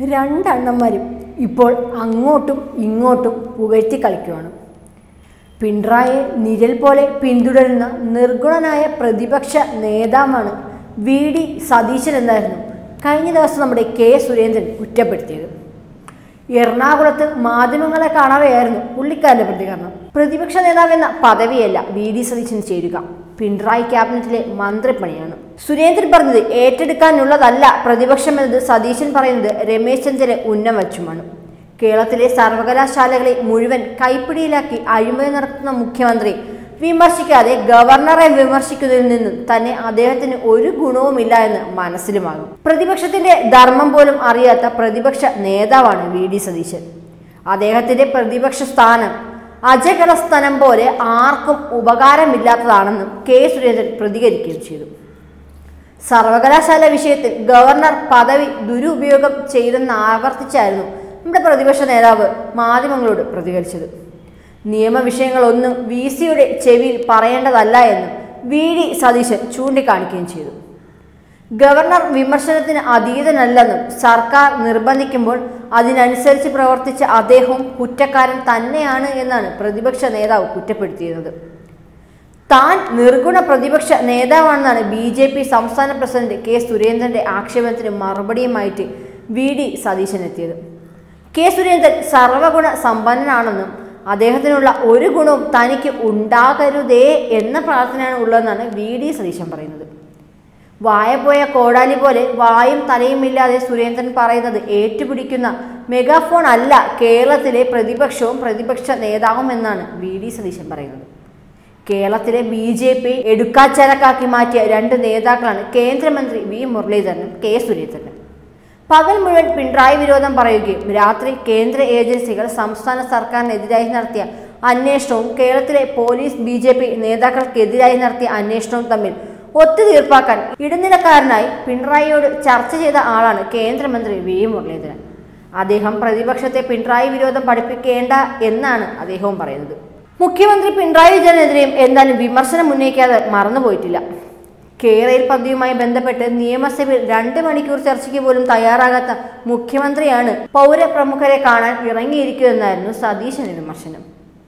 രണ്ടെണ്ണന്മാരും ഇപ്പോൾ അങ്ങോട്ടും ഇങ്ങോട്ടും പുകഴ്ത്തി കളിക്കുവാണ് പിണറായെ നിഴൽ പോലെ പിന്തുടരുന്ന നിർഗുണനായ പ്രതിപക്ഷ നേതാവാണ് വി ഡി സതീശൻ എന്നായിരുന്നു കഴിഞ്ഞ ദിവസം നമ്മുടെ കെ സുരേന്ദ്രൻ കുറ്റപ്പെടുത്തിയത് എറണാകുളത്ത് മാധ്യമങ്ങളെ കാണാതെയായിരുന്നു പുള്ളിക്കാരന്റെ പ്രതികരണം പ്രതിപക്ഷ നേതാവ് എന്ന പദവിയല്ല വി ഡി സതീശന് ചേരുക പിണറായി ക്യാബിനറ്റിലെ മന്ത്രിപ്പണിയാണ് സുരേന്ദ്രൻ പറഞ്ഞത് ഏറ്റെടുക്കാനുള്ളതല്ല പ്രതിപക്ഷം എന്നത് സതീശൻ പറയുന്നത് രമേശ് ചെന്നിത്തല ഉന്നം വച്ചുമാണ് കേരളത്തിലെ സർവകലാശാലകളെ മുഴുവൻ കൈപ്പിടിയിലാക്കി അഴിമതി നടത്തുന്ന മുഖ്യമന്ത്രി വിമർശിക്കാതെ ഗവർണറെ വിമർശിക്കുന്നതിൽ നിന്നും തന്നെ അദ്ദേഹത്തിന് ഒരു ഗുണവുമില്ല എന്ന് മനസ്സിലുമാകും പ്രതിപക്ഷത്തിന്റെ ധർമ്മം പോലും അറിയാത്ത പ്രതിപക്ഷ നേതാവാണ് വി ഡി സതീശൻ അദ്ദേഹത്തിന്റെ പ്രതിപക്ഷ സ്ഥാനം അജകലസ്ഥനം പോലെ ആർക്കും ഉപകാരമില്ലാത്തതാണെന്നും കെ സുരേന്ദ്രൻ പ്രതികരിക്കുകയും ചെയ്തു സർവകലാശാല വിഷയത്തിൽ ഗവർണർ പദവി ദുരുപയോഗം ചെയ്തെന്ന് ആവർത്തിച്ചായിരുന്നു നമ്മുടെ പ്രതിപക്ഷ നേതാവ് മാധ്യമങ്ങളോട് പ്രതികരിച്ചത് നിയമവിഷയങ്ങളൊന്നും വി സിയുടെ ചെവിയിൽ പറയേണ്ടതല്ല എന്നും വി ഡി സതീശൻ ചൂണ്ടിക്കാണിക്കുകയും ചെയ്തു ഗവർണർ വിമർശനത്തിന് അതീതനല്ലെന്നും സർക്കാർ നിർബന്ധിക്കുമ്പോൾ അതിനനുസരിച്ച് പ്രവർത്തിച്ച അദ്ദേഹവും കുറ്റക്കാരൻ തന്നെയാണ് എന്നാണ് പ്രതിപക്ഷ നേതാവ് കുറ്റപ്പെടുത്തിയിരുന്നത് താൻ നിർഗുണ പ്രതിപക്ഷ നേതാവാണെന്നാണ് ബി ജെ പി സംസ്ഥാന പ്രസിഡന്റ് കെ സുരേന്ദ്രന്റെ ആക്ഷേപത്തിന് മറുപടിയുമായിട്ട് വി ഡി സതീശൻ എത്തിയത് കെ സുരേന്ദ്രൻ സർവഗുണ സമ്പന്നനാണെന്നും അദ്ദേഹത്തിനുള്ള ഒരു ഗുണവും തനിക്ക് ഉണ്ടാകരുതേ എന്ന പ്രാർത്ഥനയാണ് ഉള്ളതെന്നാണ് വി ഡി സതീശൻ പറയുന്നത് വായ പോയ കോടാലി പോലെ വായും തലയുമില്ലാതെ സുരേന്ദ്രൻ പറയുന്നത് ഏറ്റുപിടിക്കുന്ന മെഗാഫോൺ അല്ല കേരളത്തിലെ പ്രതിപക്ഷവും പ്രതിപക്ഷ നേതാവും എന്നാണ് വി ഡി സതീശൻ പറയുന്നത് കേരളത്തിലെ ബി ജെ പി എടുക്കാച്ചരക്കാക്കി മാറ്റിയ രണ്ട് നേതാക്കളാണ് കേന്ദ്രമന്ത്രി വി മുരളീധരനും കെ സുരേന്ദ്രനും പകൽ മുഴുവൻ പിണറായി വിരോധം പറയുകയും രാത്രി കേന്ദ്ര ഏജൻസികൾ സംസ്ഥാന സർക്കാരിനെതിരായി നടത്തിയ അന്വേഷണവും കേരളത്തിലെ പോലീസ് ബി ജെ പി നേതാക്കൾക്കെതിരായി നടത്തിയ അന്വേഷണവും തമ്മിൽ ഒത്തുതീർപ്പാക്കാൻ ഇടനിലക്കാരനായി പിണറായിയോട് ചർച്ച ചെയ്ത ആളാണ് കേന്ദ്രമന്ത്രി വി മുരളീധരൻ അദ്ദേഹം പ്രതിപക്ഷത്തെ പിണറായി വിരോധം പഠിപ്പിക്കേണ്ട എന്നാണ് അദ്ദേഹവും പറയുന്നത് മുഖ്യമന്ത്രി പിണറായി വിജയനെതിരെയും എന്തായാലും വിമർശനം ഉന്നയിക്കാതെ മറന്നുപോയിട്ടില്ല കേരളയിൽ പദ്ധതിയുമായി ബന്ധപ്പെട്ട് നിയമസഭയിൽ രണ്ട് മണിക്കൂർ ചർച്ചയ്ക്ക് പോലും തയ്യാറാകാത്ത മുഖ്യമന്ത്രിയാണ് പൗരപ്രമുഖരെ കാണാൻ ഇറങ്ങിയിരിക്കുകയെന്നായിരുന്നു സതീശന്റെ വിമർശനം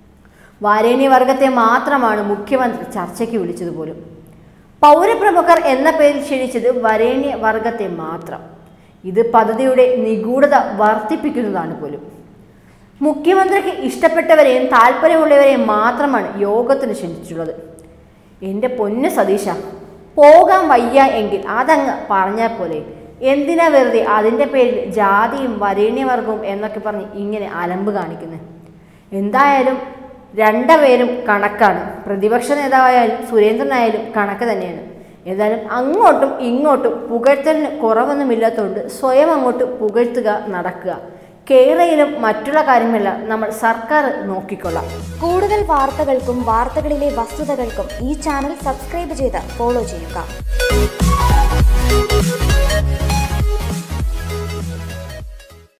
വാരേണ്യ വർഗത്തെ മാത്രമാണ് മുഖ്യമന്ത്രി ചർച്ചയ്ക്ക് വിളിച്ചത് പോലും പൗരപ്രമുഖർ എന്ന പേരിൽ ക്ഷണിച്ചത് വരേണ്യ വർഗത്തെ മാത്രം ഇത് പദ്ധതിയുടെ നിഗൂഢത വർദ്ധിപ്പിക്കുന്നതാണ് പോലും മുഖ്യമന്ത്രിക്ക് ഇഷ്ടപ്പെട്ടവരെയും താല്പര്യമുള്ളവരെയും മാത്രമാണ് യോഗത്തിന് ക്ഷണിച്ചിട്ടുള്ളത് എൻ്റെ പൊന്ന് സതീശ പോകാൻ വയ്യ എങ്കിൽ അതങ്ങ് പറഞ്ഞാൽ പോലെ എന്തിനാ വെറുതെ അതിൻ്റെ പേരിൽ ജാതിയും വരേണ്യവർഗവും എന്നൊക്കെ പറഞ്ഞ് ഇങ്ങനെ അലമ്പ് കാണിക്കുന്നത് എന്തായാലും രണ്ടുപേരും കണക്കാണ് പ്രതിപക്ഷ നേതാവായാലും സുരേന്ദ്രനായാലും കണക്ക് തന്നെയാണ് ഏതായാലും അങ്ങോട്ടും ഇങ്ങോട്ടും പുകഴ്ത്തലിന് കുറവൊന്നുമില്ലാത്തതുകൊണ്ട് സ്വയം അങ്ങോട്ട് പുകഴ്ത്തുക നടക്കുക കേരളയിലും മറ്റുള്ള കാര്യമെല്ലാം നമ്മൾ സർക്കാർ നോക്കിക്കൊള്ളാം കൂടുതൽ വാർത്തകൾക്കും വാർത്തകളിലെ വസ്തുതകൾക്കും ഈ ചാനൽ സബ്സ്ക്രൈബ് ചെയ്ത് ഫോളോ ചെയ്യുക